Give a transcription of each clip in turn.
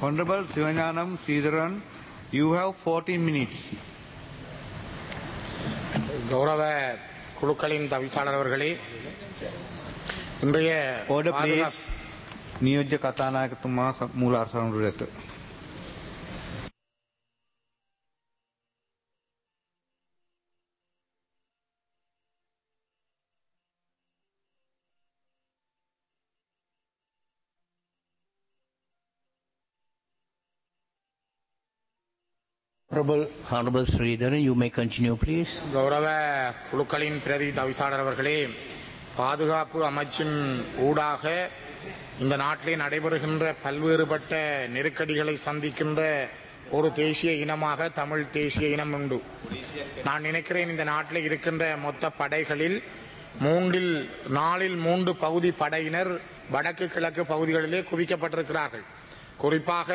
Honorable Sivanyanam Sridharan, you have 14 minutes. கௌரவ குழுக்களின் தவிசாளர் அவர்களே இன்றைய Order பாதுகா- please. නියෝජ්‍ය කතානායකතුමා ස- මූල අරසවුරුවට. Honorable, Honorable Sridharan, you may continue, please. கௌரவ குழுக்களின் பிரதி தவிசாளர் அவர்களே பாதுகாப்பு அமைச்சின் ஊடாக இந்த நாட்டிலே நடைபெறுகின்ற பல்வேறுபட்ட நெருக்கடிகளை சந்திக்கின்ற ஒரு தேசிய இனமாக தமிழ் தேசிய இனம் உண்டு நான் நினைக்கிறேன் இந்த நாட்டில் இருக்கின்ற மொத்த படைகளில் மூன்றில் நாலில் மூன்று பகுதி படையினர் வடக்கு கிழக்கு பகுதிகளிலே குவிக்கப்பட்டிருக்கிறார்கள் குறிப்பாக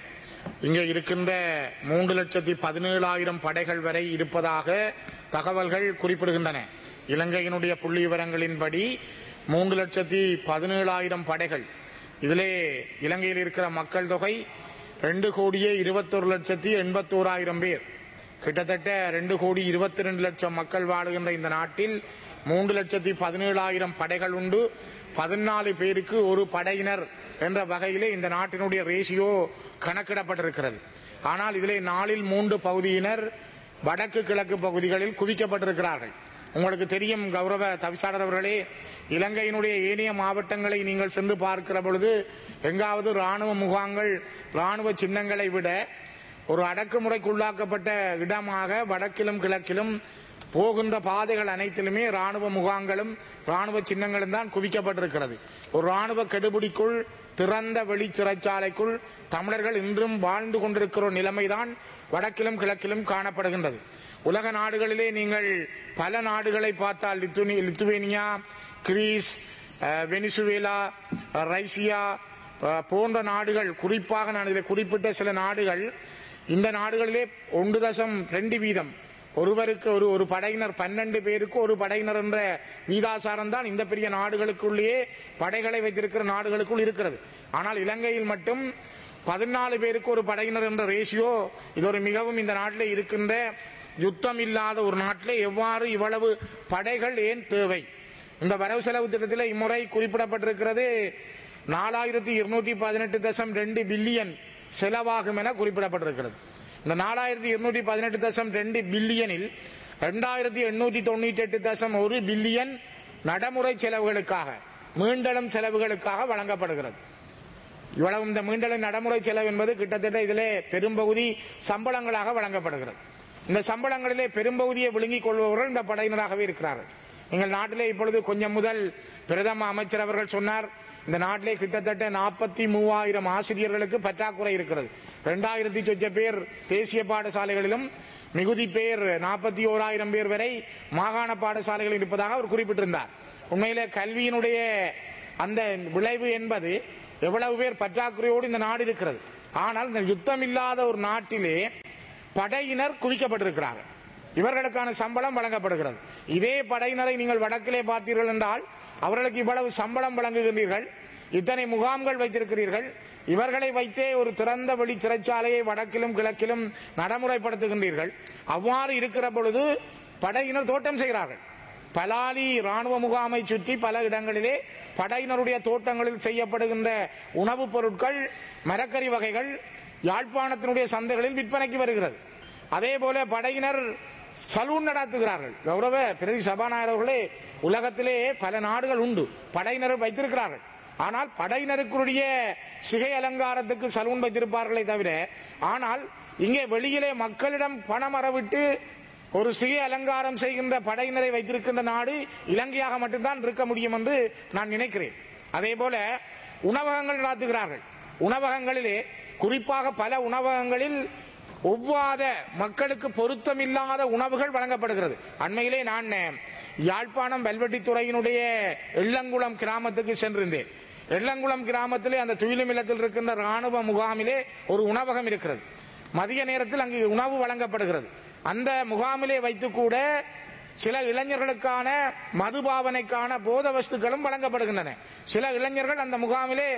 இங்கே இருக்கின்ற மூன்று லட்சத்தி பதினேழாயிரம் படைகள் வரை இருப்பதாக தகவல்கள் குறிப்பிடுகின்றன இலங்கையினுடைய புள்ளி விவரங்களின்படி மூன்று லட்சத்தி பதினேழாயிரம் படைகள் இதிலே இலங்கையில் இருக்கிற மக்கள் தொகை ரெண்டு கோடியே இருபத்தொரு லட்சத்தி எண்பத்தோராயிரம் பேர் கிட்டத்தட்ட ரெண்டு கோடி இருபத்தி ரெண்டு லட்சம் மக்கள் வாழுகின்ற இந்த நாட்டில் மூன்று லட்சத்தி பதினேழாயிரம் படைகள் உண்டு பதினாலு பேருக்கு ஒரு படையினர் என்ற வகையிலே இந்த நாட்டினுடைய ரேஷியோ கணக்கிடப்பட்டிருக்கிறது ஆனால் இதிலே நாளில் மூன்று பகுதியினர் வடக்கு கிழக்கு பகுதிகளில் குவிக்கப்பட்டிருக்கிறார்கள் உங்களுக்கு தெரியும் கௌரவ தவிசாளர் அவர்களே இலங்கையினுடைய ஏனைய மாவட்டங்களை நீங்கள் சென்று பார்க்கிற பொழுது எங்காவது ராணுவ முகாங்கள் ராணுவ சின்னங்களை விட ஒரு அடக்குமுறைக்குள்ளாக்கப்பட்ட இடமாக வடக்கிலும் கிழக்கிலும் போகின்ற பாதைகள் அனைத்திலுமே ராணுவ முகாங்களும் ராணுவ சின்னங்களும் தான் குவிக்கப்பட்டிருக்கிறது ஒரு ராணுவ கெடுபிடிக்குள் திறந்த வெளி சிறைச்சாலைக்குள் தமிழர்கள் இன்றும் வாழ்ந்து கொண்டிருக்கிற ஒரு நிலைமைதான் வடக்கிலும் கிழக்கிலும் காணப்படுகின்றது உலக நாடுகளிலே நீங்கள் பல நாடுகளை பார்த்தால் லித்துனி- லித்துவேனியா கிரீஸ் அஹ், வெனிசுவேலா அஹ், ரைசியா அஹ், போன்ற நாடுகள் குறிப்பாக நான் இதில் குறிப்பிட்ட சில நாடுகள் இந்த நாடுகளிலே ஒன்று தசம் ரெண்டு வீதம் ஒருவருக்கு ஒரு ஒரு படையினர் பன்னெண்டு பேருக்கு ஒரு படையினர் என்ற வீதாசாரம் தான் இந்த பெரிய நாடுகளுக்குள்ளேயே படைகளை வைத்திருக்கிற நாடுகளுக்குள் இருக்கிறது ஆனால் இலங்கையில் மட்டும் பதினாலு பேருக்கு ஒரு படையினர் என்ற ரேஷியோ இது ஒரு மிகவும் இந்த நாட்டில் இருக்கின்ற யுத்தம் இல்லாத ஒரு நாட்டில் எவ்வாறு இவ்வளவு படைகள் ஏன் தேவை இந்த வரவு செலவு திட்டத்தில் இம்முறை குறிப்பிடப்பட்டிருக்கிறது நாலாயிரத்தி இருநூற்றி பதினெட்டு தசம் ரெண்டு பில்லியன் செலவாகும் என குறிப்பிடப்பட்டிருக்கிறது இந்த நாலாயிரத்தி இருநூற்றி பதினெட்டு தசம் ரெண்டு பில்லியனில் ரெண்டாயிரத்தி எண்ணூற்றி தொண்ணூற்றி எட்டு தசம் ஒரு பில்லியன் நடைமுறை செலவுகளுக்காக மீண்டலும் செலவுகளுக்காக வழங்கப்படுகிறது இவ்வளவு இந்த மீண்டலும் நடைமுறை செலவு என்பது கிட்டத்தட்ட இதிலே பெரும்பகுதி சம்பளங்களாக வழங்கப்படுகிறது இந்த சம்பளங்களிலே பெரும்பகுதியை விழுங்கிக் கொள்பவர்கள் இந்த படையினராகவே இருக்கிறார்கள் எங்கள் நாட்டிலே இப்பொழுது கொஞ்சம் முதல் பிரதம அமைச்சர் அவர்கள் சொன்னார் இந்த நாட்டிலே கிட்டத்தட்ட நாற்பத்தி மூவாயிரம் ஆசிரியர்களுக்கு பற்றாக்குறை இருக்கிறது ரெண்டாயிரத்தி சொச்ச பேர் தேசிய பாடசாலைகளிலும் மிகுதி பேர் நாற்பத்தி ஓராயிரம் பேர் வரை மாகாண பாடசாலைகளில் இருப்பதாக அவர் குறிப்பிட்டிருந்தார் உண்மையிலே கல்வியினுடைய அந்த விளைவு என்பது எவ்வளவு பேர் பற்றாக்குறையோடு இந்த நாடு இருக்கிறது ஆனால் இந்த யுத்தம் இல்லாத ஒரு நாட்டிலே படையினர் குவிக்கப்பட்டிருக்கிறார்கள் இவர்களுக்கான சம்பளம் வழங்கப்படுகிறது இதே படையினரை நீங்கள் வடக்கிலே பார்த்தீர்கள் என்றால் அவர்களுக்கு இவ்வளவு சம்பளம் வழங்குகின்றீர்கள் இத்தனை முகாம்கள் வைத்திருக்கிறீர்கள் இவர்களை வைத்தே ஒரு திறந்த வெளி சிறைச்சாலையை வடக்கிலும் கிழக்கிலும் நடைமுறைப்படுத்துகின்றீர்கள் அவ்வாறு இருக்கிற பொழுது படையினர் தோட்டம் செய்கிறார்கள் பலாலி ராணுவ முகாமை சுற்றி பல இடங்களிலே படையினருடைய தோட்டங்களில் செய்யப்படுகின்ற உணவுப் பொருட்கள் மரக்கறி வகைகள் யாழ்ப்பாணத்தினுடைய சந்தைகளில் விற்பனைக்கு வருகிறது அதே போல படையினர் சலூன் நடத்துகிறார்கள் கௌரவ பிரதி சபாநாயகர் அவர்களே உலகத்திலே பல நாடுகள் உண்டு படையினர் வைத்திருக்கிறார்கள் ஆனால் படையினருக்குரிய சிகை அலங்காரத்துக்கு சலூன் வைத்திருப்பார்களே தவிர ஆனால் இங்கே வெளியிலே மக்களிடம் பணம் அறவிட்டு ஒரு சிகை அலங்காரம் செய்கின்ற படையினரை வைத்திருக்கின்ற நாடு இலங்கையாக மட்டும்தான் இருக்க முடியும் என்று நான் நினைக்கிறேன் அதே போல உணவகங்கள் நடத்துகிறார்கள் உணவகங்களிலே குறிப்பாக பல உணவகங்களில் ஒவ்வாத மக்களுக்கு பொருத்தமில்லாத உணவுகள் வழங்கப்படுகிறது அண்மையிலே நான் யாழ்ப்பாணம் வெல்வெட்டித்துறையினுடைய எள்ளங்குளம் கிராமத்துக்கு சென்றிருந்தேன் எள்ளங்குளம் கிராமத்திலே அந்த துயிலுமில்லத்தில் இருக்கின்ற ராணுவ முகாமிலே ஒரு உணவகம் இருக்கிறது மதிய நேரத்தில் அங்கு உணவு வழங்கப்படுகிறது அந்த முகாமிலே வைத்து கூட சில இளைஞர்களுக்கான மதுபாவனைக்கான போத வஸ்துக்களும் வழங்கப்படுகின்றன சில இளைஞர்கள் அந்த முகாமிலே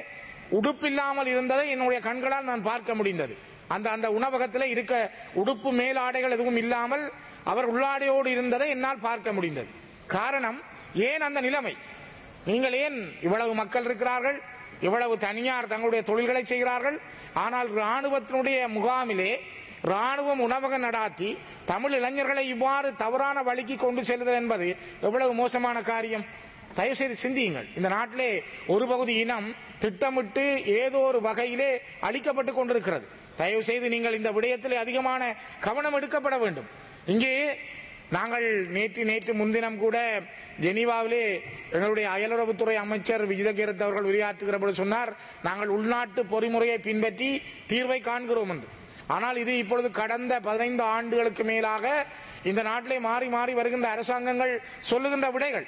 உடுப்பில்லாமல் இருந்ததை என்னுடைய கண்களால் நான் பார்க்க முடிந்தது அந்த அந்த உணவகத்தில் இருக்க உடுப்பு மேலாடைகள் எதுவும் இல்லாமல் அவர் உள்ளாடையோடு இருந்ததை என்னால் பார்க்க முடிந்தது காரணம் ஏன் அந்த நிலைமை நீங்கள் ஏன் இவ்வளவு மக்கள் இருக்கிறார்கள் இவ்வளவு தனியார் தங்களுடைய தொழில்களை செய்கிறார்கள் ஆனால் ராணுவத்தினுடைய முகாமிலே ராணுவம் உணவகம் நடாத்தி தமிழ் இளைஞர்களை இவ்வாறு தவறான வழிக்கு கொண்டு செல்லுதல் என்பது எவ்வளவு மோசமான காரியம் தயவு செய்து சிந்தியுங்கள் இந்த நாட்டிலே ஒரு பகுதி இனம் திட்டமிட்டு ஏதோ ஒரு வகையிலே அழிக்கப்பட்டு கொண்டிருக்கிறது தயவு செய்து நீங்கள் இந்த விடயத்திலே அதிகமான கவனம் எடுக்கப்பட வேண்டும் இங்கே நாங்கள் நேற்று நேற்று முன்தினம் கூட ஜெனீவாவிலே எங்களுடைய அயலுறவுத்துறை அமைச்சர் விஜயகீரத் அவர்கள் உரையாற்றுகிற பொழுது சொன்னார் நாங்கள் உள்நாட்டு பொறிமுறையை பின்பற்றி தீர்வை காண்கிறோம் என்று ஆனால் இது இப்பொழுது கடந்த பதினைந்து ஆண்டுகளுக்கு மேலாக இந்த நாட்டிலே மாறி மாறி வருகின்ற அரசாங்கங்கள் சொல்லுகின்ற விடைகள்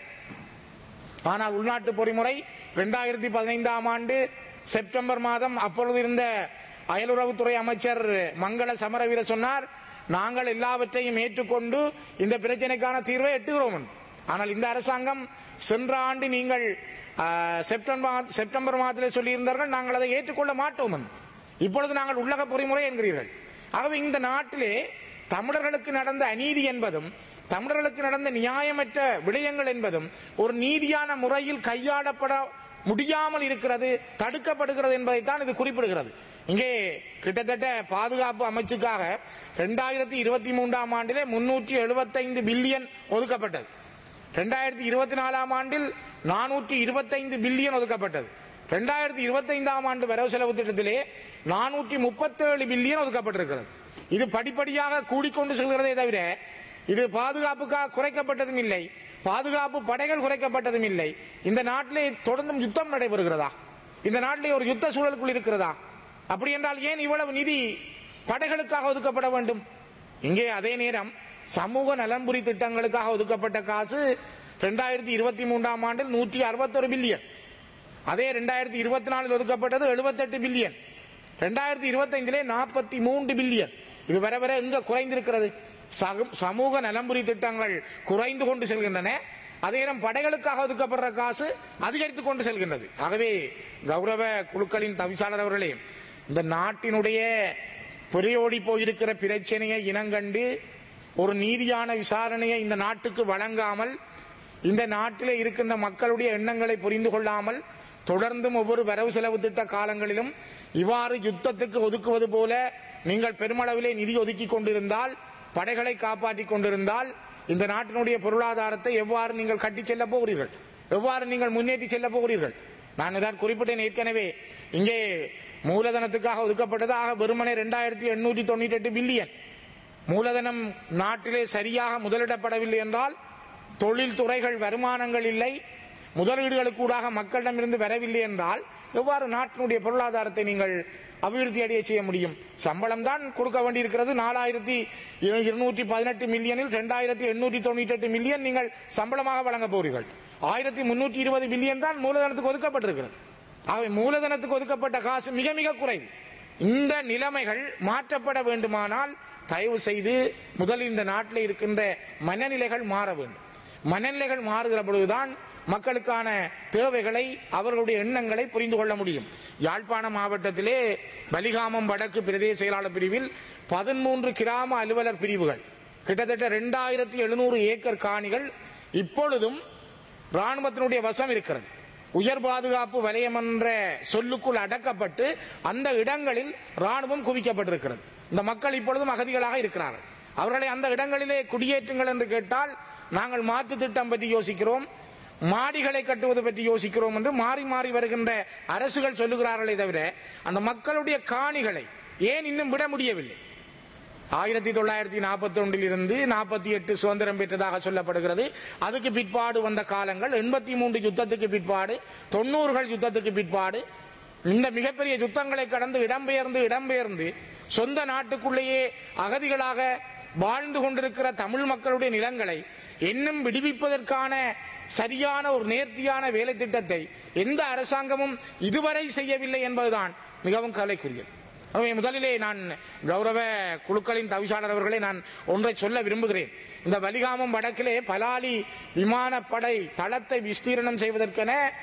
ஆனால் உள்நாட்டு பொறிமுறை இரண்டாயிரத்தி பதினைந்தாம் ஆண்டு செப்டம்பர் மாதம் அப்பொழுது இருந்த அயலுறவுத்துறை அமைச்சர் மங்கள சமரவீர சொன்னார் நாங்கள் எல்லாவற்றையும் ஏற்றுக்கொண்டு இந்த பிரச்சனைக்கான தீர்வை எட்டுகிறோம் என்று. ஆனால் இந்த அரசாங்கம் சென்ற ஆண்டு நீங்கள் ஆ, செப்டம்பர் செப்டம்பர் மாதத்தில் சொல்லியிருந்தார்கள் நாங்கள் அதை ஏற்றுக்கொள்ள மாட்டோம் என்று. இப்பொழுது நாங்கள் உள்ளக பொறிமுறை என்கிறீர்கள் ஆகவே இந்த நாட்டிலே தமிழர்களுக்கு நடந்த அநீதி என்பதும் தமிழர்களுக்கு நடந்த நியாயமற்ற விடயங்கள் என்பதும் ஒரு நீதியான முறையில் கையாளப்பட முடியாமல் இருக்கிறது தடுக்கப்படுகிறது என்பதைத்தான் இது குறிப்பிடுகிறது இங்கே கிட்டத்தட்ட பாதுகாப்பு அமைச்சுக்காக இரண்டாயிரத்தி இருபத்தி மூன்றாம் ஆண்டிலே முன்னூற்றி எழுபத்தைந்து பில்லியன் ஒதுக்கப்பட்டது ரெண்டாயிரத்தி இருபத்தி நாலாம் ஆண்டில் நானூற்றி இருபத்தைந்து பில்லியன் ஒதுக்கப்பட்டது ரெண்டாயிரத்தி இருபத்தைந்தாம் ஆண்டு வரவு செலவு திட்டத்திலே நானூற்றி முப்பத்தேழு பில்லியன் ஒதுக்கப்பட்டிருக்கிறது இது படிப்படியாக கூடிக்கொண்டு செல்கிறதே தவிர இது பாதுகாப்புக்காக குறைக்கப்பட்டதும் இல்லை பாதுகாப்பு படைகள் குறைக்கப்பட்டதும் இல்லை இந்த நாட்டிலே தொடர்ந்தும் யுத்தம் நடைபெறுகிறதா இந்த நாட்டிலே ஒரு யுத்த சூழலுக்குள் இருக்கிறதா அப்படி என்றால் ஏன் இவ்வளவு நிதி படைகளுக்காக ஒதுக்கப்பட வேண்டும் இங்கே அதே நேரம் சமூக நலன்புரி திட்டங்களுக்காக ஒதுக்கப்பட்ட காசு ரெண்டாயிரத்தி இருபத்தி மூன்றாம் ஆண்டில் நூற்றி அறுபத்தொரு பில்லியன் அதே ரெண்டாயிரத்தி இருபத்தி நாலில் ஒதுக்கப்பட்டது எழுபத்தெட்டு பில்லியன் ரெண்டாயிரத்தி இருபத்தைந்திலே நாற்பத்தி மூன்று பில்லியன் இது வர வர எங்க குறைந்திருக்கிறது சகு- சமூக நலம்புரி திட்டங்கள் குறைந்து கொண்டு செல்கின்றன அதே நேரம் படைகளுக்காக ஒதுக்கப்படுற காசு அதிகரித்துக் கொண்டு செல்கின்றது ஆகவே கௌரவ குழுக்களின் தவிசாளர் அவர்களே இந்த நாட்டினுடைய புரியோடி போயிருக்கிற பிரச்சனையை இனங்கண்டு ஒரு நீதியான விசாரணையை இந்த நாட்டுக்கு வழங்காமல் இந்த நாட்டிலே இருக்கின்ற மக்களுடைய எண்ணங்களை புரிந்து கொள்ளாமல் தொடர்ந்தும் ஒவ்வொரு வரவு செலவு திட்ட காலங்களிலும் இவ்வாறு யுத்தத்துக்கு ஒதுக்குவது போல நீங்கள் பெருமளவிலே நிதி ஒதுக்கி கொண்டிருந்தால் படைகளை காப்பாற்றிக் கொண்டிருந்தால் இந்த நாட்டினுடைய பொருளாதாரத்தை எவ்வாறு நீங்கள் கட்டிச் செல்ல போகிறீர்கள் எவ்வாறு நீங்கள் முன்னேற்றி செல்ல போகிறீர்கள் நான் தான் குறிப்பிட்டேன் ஏற்கனவே இங்கே மூலதனத்துக்காக ஒதுக்கப்பட்டது ஆக வெறுமனே ரெண்டாயிரத்தி எண்ணூற்றி தொண்ணூற்றி எட்டு பில்லியன் மூலதனம் நாட்டிலே சரியாக முதலிடப்படவில்லை என்றால் தொழில் துறைகள் வருமானங்கள் இல்லை முதலீடுகளுக்கூடாக மக்களிடமிருந்து வரவில்லை என்றால் எவ்வாறு நாட்டினுடைய பொருளாதாரத்தை நீங்கள் அபிவிருத்தி அடைய செய்ய முடியும் சம்பளம் தான் கொடுக்க வேண்டியிருக்கிறது நாலாயிரத்தி இருநூற்றி பதினெட்டு மில்லியனில் ரெண்டாயிரத்தி எண்ணூற்றி தொண்ணூற்றி எட்டு மில்லியன் நீங்கள் சம்பளமாக வழங்க போகிறீர்கள் ஆயிரத்தி முன்னூற்றி இருபது பில்லியன் தான் மூலதனத்துக்கு ஒதுக்கப்பட்டிருக்கிறது ஆகவே மூலதனத்துக்கு ஒதுக்கப்பட்ட காசு மிக மிக குறைவு இந்த நிலைமைகள் மாற்றப்பட வேண்டுமானால் தயவு செய்து முதலில் இந்த நாட்டில் இருக்கின்ற மனநிலைகள் மாற வேண்டும் மனநிலைகள் மாறுகிற பொழுதுதான் மக்களுக்கான தேவைகளை அவர்களுடைய எண்ணங்களை புரிந்து கொள்ள முடியும் யாழ்ப்பாண மாவட்டத்திலே பலிகாமம் வடக்கு பிரதேச செயலாளர் பிரிவில் பதிமூன்று கிராம அலுவலர் பிரிவுகள் கிட்டத்தட்ட ரெண்டாயிரத்தி எழுநூறு ஏக்கர் காணிகள் இப்பொழுதும் ராணுவத்தினுடைய வசம் இருக்கிறது உயர் பாதுகாப்பு வலயம் என்ற சொல்லுக்குள் அடக்கப்பட்டு அந்த இடங்களில் ராணுவம் குவிக்கப்பட்டிருக்கிறது இந்த மக்கள் இப்பொழுதும் அகதிகளாக இருக்கிறார்கள் அவர்களை அந்த இடங்களிலே குடியேற்றுங்கள் என்று கேட்டால் நாங்கள் மாற்று திட்டம் பற்றி யோசிக்கிறோம் மாடிகளை கட்டுவது பற்றி யோசிக்கிறோம் என்று மாறி மாறி வருகின்ற அரசுகள் சொல்லுகிறார்களே தவிர அந்த மக்களுடைய காணிகளை ஏன் இன்னும் விட முடியவில்லை ஆயிரத்தி தொள்ளாயிரத்தி நாற்பத்தி ஒன்றில் இருந்து நாற்பத்தி எட்டு சுதந்திரம் பெற்றதாக சொல்லப்படுகிறது அதுக்கு பிற்பாடு வந்த காலங்கள் எண்பத்தி மூன்று யுத்தத்துக்கு பிற்பாடு தொண்ணூறுகள் யுத்தத்துக்கு பிற்பாடு இந்த மிகப்பெரிய யுத்தங்களை கடந்து இடம்பெயர்ந்து இடம்பெயர்ந்து சொந்த நாட்டுக்குள்ளேயே அகதிகளாக வாழ்ந்து கொண்டிருக்கிற தமிழ் மக்களுடைய நிலங்களை இன்னும் விடுவிப்பதற்கான சரியான ஒரு நேர்த்தியான வேலை திட்டத்தை எந்த அரசாங்கமும் இதுவரை செய்யவில்லை என்பதுதான் மிகவும் கவலைக்குரியது ஆகவே முதலிலே நான் கௌரவ குழுக்களின் தவிசாளர் அவர்களை நான் ஒன்றை சொல்ல விரும்புகிறேன் இந்த வலிகாமம் வடக்கிலே பலாலி விமானப்படை தளத்தை விஸ்தீரணம் செய்வதற்கென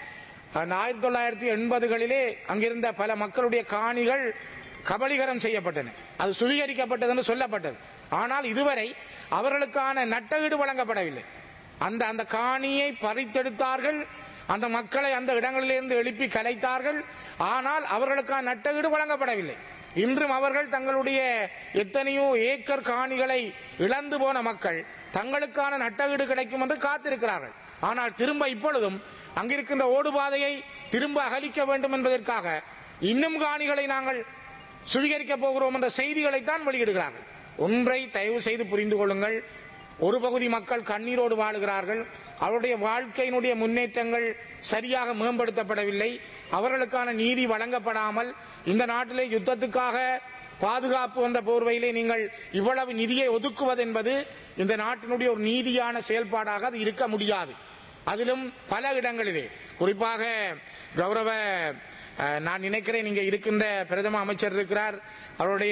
அந்த ஆயிரத்தி தொள்ளாயிரத்தி எண்பதுகளிலே அங்கிருந்த பல மக்களுடைய காணிகள் கபலீகரம் செய்யப்பட்டன அது சுவீகரிக்கப்பட்டது என்று சொல்லப்பட்டது ஆனால் இதுவரை அவர்களுக்கான நட்டஈடு வழங்கப்படவில்லை அந்த அந்த காணியை பறித்தெடுத்தார்கள் அந்த மக்களை அந்த இடங்களிலிருந்து எழுப்பி கலைத்தார்கள் ஆனால் அவர்களுக்கான நட்டஈடு வழங்கப்படவில்லை இன்றும் அவர்கள் தங்களுடைய எத்தனையோ ஏக்கர் காணிகளை இழந்து போன மக்கள் தங்களுக்கான நட்டஈடு கிடைக்கும் என்று காத்திருக்கிறார்கள் ஆனால் திரும்ப இப்பொழுதும் அங்கிருக்கின்ற ஓடுபாதையை திரும்ப அகலிக்க வேண்டும் என்பதற்காக இன்னும் காணிகளை நாங்கள் சுவீகரிக்க போகிறோம் என்ற செய்திகளைத்தான் வெளியிடுகிறார்கள் ஒன்றை தயவு செய்து புரிந்து கொள்ளுங்கள் ஒரு பகுதி மக்கள் கண்ணீரோடு வாழுகிறார்கள் அவருடைய வாழ்க்கையினுடைய முன்னேற்றங்கள் சரியாக மேம்படுத்தப்படவில்லை அவர்களுக்கான நீதி வழங்கப்படாமல் இந்த நாட்டிலே யுத்தத்துக்காக பாதுகாப்பு என்ற போர்வையிலே நீங்கள் இவ்வளவு நிதியை ஒதுக்குவது என்பது இந்த நாட்டினுடைய ஒரு நீதியான செயல்பாடாக அது இருக்க முடியாது அதிலும் பல இடங்களிலே குறிப்பாக கௌரவ அஹ், நான் நினைக்கிறேன் இங்கே இருக்கின்ற பிரதம அமைச்சர் இருக்கிறார் அவருடைய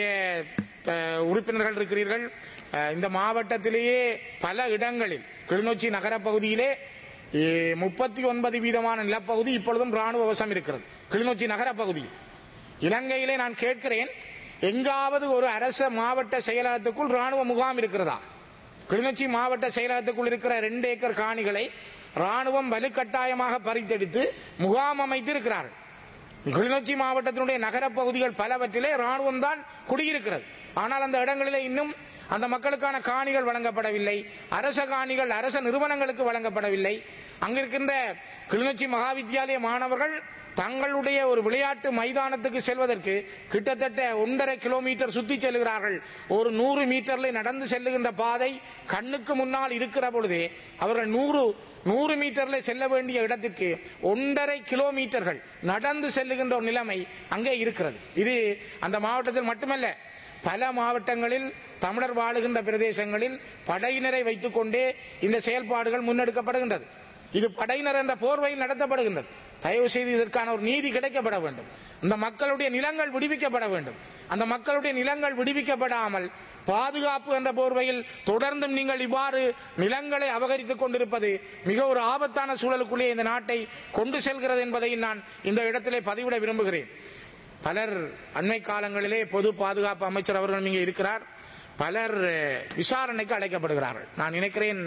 அஹ், உறுப்பினர்கள் இருக்கிறீர்கள் அஹ், இந்த மாவட்டத்திலேயே பல இடங்களில் கிளிநொச்சி நகர பகுதியிலே முப்பத்தி ஒன்பது வீதமான நிலப்பகுதி இப்பொழுதும் ராணுவ வசம் இருக்கிறது கிளிநொச்சி நகர பகுதியில் இலங்கையிலே நான் கேட்கிறேன் எங்காவது ஒரு அரச மாவட்ட செயலகத்துக்குள் ராணுவ முகாம் இருக்கிறதா கிளிநொச்சி மாவட்ட செயலகத்துக்குள் இருக்கிற ரெண்டு ஏக்கர் காணிகளை ராணுவம் வலுக்கட்டாயமாக பறித்தெடுத்து முகாம் அமைத்து இருக்கிறார்கள் கிளிநொச்சி மாவட்டத்தினுடைய நகர பகுதிகள் பலவற்றிலே ராணுவம் தான் குடியிருக்கிறது ஆனால் அந்த இடங்களிலே இன்னும் அந்த மக்களுக்கான காணிகள் வழங்கப்படவில்லை அரச காணிகள் அரச நிறுவனங்களுக்கு வழங்கப்படவில்லை அங்கிருக்கின்ற கிளிநொச்சி மகாவித்தியாலய மாணவர்கள் தங்களுடைய ஒரு விளையாட்டு மைதானத்துக்கு செல்வதற்கு கிட்டத்தட்ட ஒன்றரை கிலோமீட்டர் சுத்தி செல்கிறார்கள் ஒரு நூறு மீட்டர்ல நடந்து செல்லுகின்ற பாதை கண்ணுக்கு முன்னால் இருக்கிற பொழுதே அவர்கள் நூறு நூறு மீட்டர்ல செல்ல வேண்டிய இடத்திற்கு ஒன்றரை கிலோமீட்டர்கள் நடந்து செல்லுகின்ற ஒரு நிலைமை அங்கே இருக்கிறது இது அந்த மாவட்டத்தில் மட்டுமல்ல பல மாவட்டங்களில் தமிழர் வாழுகின்ற பிரதேசங்களில் படையினரை வைத்துக் கொண்டே இந்த செயல்பாடுகள் முன்னெடுக்கப்படுகின்றது இது படையினர் என்ற போர்வையில் நடத்தப்படுகின்றது தயவு செய்து இதற்கான ஒரு நீதி கிடைக்கப்பட வேண்டும் இந்த மக்களுடைய நிலங்கள் விடுவிக்கப்பட வேண்டும் அந்த மக்களுடைய நிலங்கள் விடுவிக்கப்படாமல் பாதுகாப்பு என்ற போர்வையில் தொடர்ந்தும் நீங்கள் இவ்வாறு நிலங்களை அபகரித்துக் கொண்டிருப்பது மிக ஒரு ஆபத்தான சூழலுக்குள்ளே இந்த நாட்டை கொண்டு செல்கிறது என்பதை நான் இந்த இடத்திலே பதிவிட விரும்புகிறேன் பலர் அண்மை காலங்களிலே பொது பாதுகாப்பு அமைச்சர் அவர்கள் இங்கே இருக்கிறார் பலர் அஹ், விசாரணைக்கு அழைக்கப்படுகிறார்கள் நான் நினைக்கிறேன்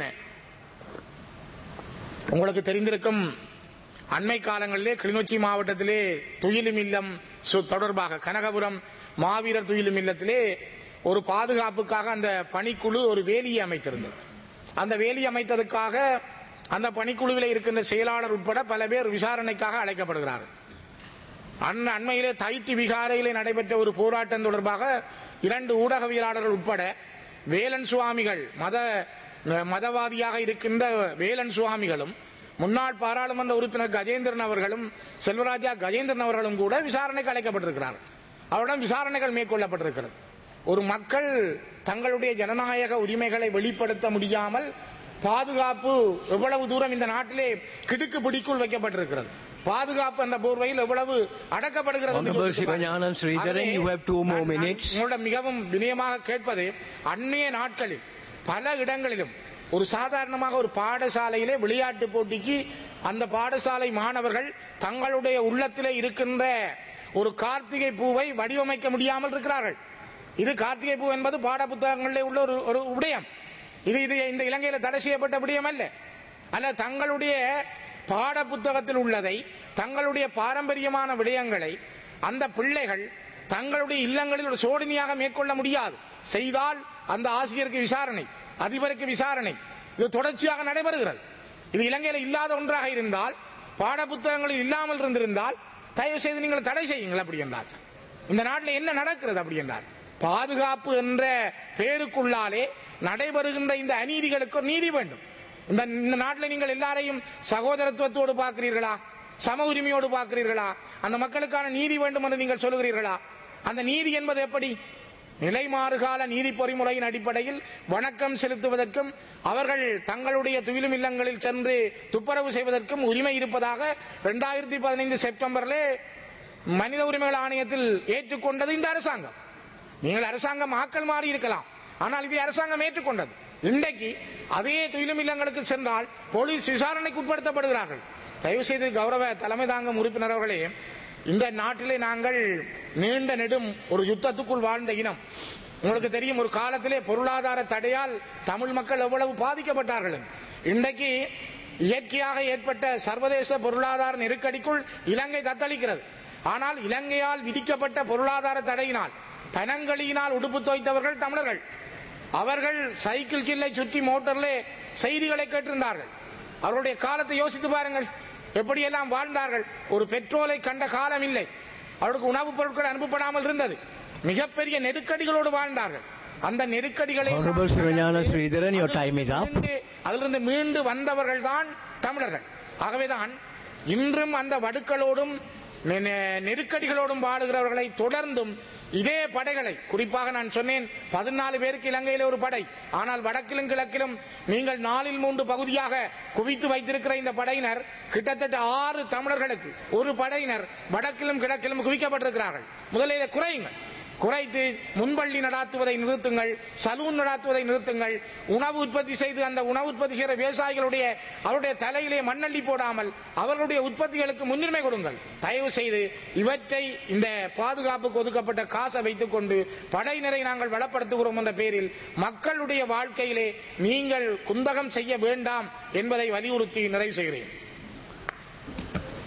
உங்களுக்கு தெரிந்திருக்கும் அண்மை காலங்களிலே கிளிநொச்சி மாவட்டத்திலே துயிலும் இல்லம் சு- தொடர்பாக கனகபுரம் மாவீரர் துயிலும் இல்லத்திலே ஒரு பாதுகாப்புக்காக அந்த பணிக்குழு ஒரு வேலியை அமைத்திருந்தது அந்த வேலி அமைத்ததுக்காக அந்த பணிக்குழுவில் இருக்கின்ற செயலாளர் உட்பட பல பேர் விசாரணைக்காக அழைக்கப்படுகிறார்கள் அண்ண அண்மையிலே தைட்டி விகாரையிலே நடைபெற்ற ஒரு போராட்டம் தொடர்பாக இரண்டு ஊடகவியலாளர்கள் உட்பட வேலன் சுவாமிகள் மத மதவாதியாக இருக்கின்ற வேலன் சுவாமிகளும் முன்னாள் பாராளுமன்ற உறுப்பினர் கஜேந்திரன் அவர்களும் செல்வராஜா கஜேந்திரன் அவர்களும் கூட விசாரணைக்கு அழைக்கப்பட்டிருக்கிறார்கள் அவரிடம் விசாரணைகள் மேற்கொள்ளப்பட்டிருக்கிறது ஒரு மக்கள் தங்களுடைய ஜனநாயக உரிமைகளை வெளிப்படுத்த முடியாமல் பாதுகாப்பு எவ்வளவு தூரம் இந்த நாட்டிலே கிடுக்கு பிடிக்குள் வைக்கப்பட்டிருக்கிறது பாதுகாப்பு என்ற போர்வையில் எவ்வளவு அடக்கப்படுகிறது என்று Honorable யோசித்து பாருங்கள். Sivajanam Sridharan, ஆகவே, you have two more நான்- நான் minutes. உங்களிடம் மிகவும் வினயமாக கேட்பது அந்நிய நாட்களில் பல இடங்களிலும் ஒரு சாதாரணமாக ஒரு பாடசாலையிலே விளையாட்டு போட்டிக்கு அந்த பாடசாலை மாணவர்கள் தங்களுடைய உள்ளத்திலே இருக்கின்ற ஒரு கார்த்திகை பூவை வடிவமைக்க முடியாமல் இருக்கிறார்கள் இது கார்த்திகை பூ என்பது பாட புத்தகங்களிலே உள்ள ஒரு ஒரு விடயம் இது இது இந்த இலங்கையில் தடை செய்யப்பட்ட விடயம் அல்ல அல்ல தங்களுடைய பாட புத்தகத்தில் உள்ளதை தங்களுடைய பாரம்பரியமான விடயங்களை அந்த பிள்ளைகள் தங்களுடைய இல்லங்களில் ஒரு சோதனையாக மேற்கொள்ள முடியாது செய்தால் அந்த ஆசிரியருக்கு விசாரணை அதிபருக்கு விசாரணை இது தொடர்ச்சியாக நடைபெறுகிறது இது இலங்கையில் இல்லாத ஒன்றாக இருந்தால் பாட புத்தகங்களில் இல்லாமல் இருந்திருந்தால் தயவு செய்து நீங்கள் தடை செய்யுங்கள் அப்படி என்றால் இந்த நாட்டில் என்ன நடக்கிறது அப்படி என்றால் பாதுகாப்பு என்ற பேருக்குள்ளாலே நடைபெறுகின்ற இந்த அநீதிகளுக்கு ஒரு நீதி வேண்டும் இந்த இந்த நாட்டில் நீங்கள் எல்லாரையும் சகோதரத்துவத்தோடு பார்க்கிறீர்களா சம உரிமையோடு பார்க்கிறீர்களா அந்த மக்களுக்கான நீதி வேண்டும் என்று நீங்கள் சொல்லுகிறீர்களா அந்த நீதி என்பது எப்படி நிலைமாறுகால நீதி பொறிமுறையின் அடிப்படையில் வணக்கம் செலுத்துவதற்கும் அவர்கள் தங்களுடைய துயிலும் இல்லங்களில் சென்று துப்புரவு செய்வதற்கும் உரிமை இருப்பதாக இரண்டாயிரத்தி பதினைந்து செப்டம்பரிலே மனித உரிமைகள் ஆணையத்தில் ஏற்றுக்கொண்டது இந்த அரசாங்கம் நீங்கள் அரசாங்கம் ஆக்கள் மாறி இருக்கலாம் ஆனால் இதை அரசாங்கம் ஏற்றுக்கொண்டது இன்றைக்கு அதே துயிலும் இல்லங்களுக்கு சென்றால் போலீஸ் விசாரணைக்கு உட்படுத்தப்படுகிறார்கள் தயவு செய்து கௌரவ தலைமை தாங்கும் உறுப்பினர் அவர்களே இந்த நாட்டிலே நாங்கள் நீண்ட நெடும் ஒரு யுத்தத்துக்குள் வாழ்ந்த இனம் உங்களுக்கு தெரியும் ஒரு காலத்திலே பொருளாதார தடையால் தமிழ் மக்கள் எவ்வளவு பாதிக்கப்பட்டார்கள் இன்றைக்கு இயற்கையாக ஏற்பட்ட சர்வதேச பொருளாதார நெருக்கடிக்குள் இலங்கை தத்தளிக்கிறது ஆனால் இலங்கையால் விதிக்கப்பட்ட பொருளாதார தடையினால் பனங்களியினால் உடுப்பு தோய்த்தவர்கள் தமிழர்கள் அவர்கள் சைக்கிள் கில்லை சுற்றி மோட்டர்லே செய்திகளை கேட்டிருந்தார்கள் அவருடைய காலத்தை யோசித்து பாருங்கள் எப்படியெல்லாம் வாழ்ந்தார்கள் ஒரு பெட்ரோலை கண்ட காலம் இல்லை அவருக்கு உணவுப் பொருட்கள் அனுப்பப்படாமல் இருந்தது மிகப்பெரிய நெருக்கடிகளோடு வாழ்ந்தார்கள் அந்த நெருக்கடிகளை Honorable Suranyana Sridharan, your time is up. அதிலிருந்து- அதிலிருந்து மீண்டு வந்தவர்கள் தான் தமிழர்கள் ஆகவேதான் இன்றும் அந்த வடுக்களோடும் நெ- நெ- நெருக்கடிகளோடும் வாழுகிறவர்களை தொடர்ந்தும் இதே படைகளை குறிப்பாக நான் சொன்னேன் பதினாலு பேருக்கு இலங்கையில ஒரு படை ஆனால் வடக்கிலும் கிழக்கிலும் நீங்கள் நாலில் மூன்று பகுதியாக குவித்து வைத்திருக்கிற இந்த படையினர் கிட்டத்தட்ட ஆறு தமிழர்களுக்கு ஒரு படையினர் வடக்கிலும் கிழக்கிலும் குவிக்கப்பட்டிருக்கிறார்கள் முதலில் இதை குறையுங்கள் குறைத்து முன்பள்ளி நடாத்துவதை நிறுத்துங்கள் சலூன் நடாத்துவதை நிறுத்துங்கள் உணவு உற்பத்தி செய்து அந்த உணவு உற்பத்தி செய்கிற விவசாயிகளுடைய அவருடைய தலையிலே மண்ணள்ளி போடாமல் அவர்களுடைய உற்பத்திகளுக்கு முன்னுரிமை கொடுங்கள் தயவு செய்து இவற்றை இந்த பாதுகாப்புக்கு ஒதுக்கப்பட்ட காசை வைத்துக் கொண்டு படையினரை நாங்கள் வளப்படுத்துகிறோம் என்ற பேரில் மக்களுடைய வாழ்க்கையிலே நீங்கள் குந்தகம் செய்ய வேண்டாம் என்பதை வலியுறுத்தி நிறைவு செய்கிறேன்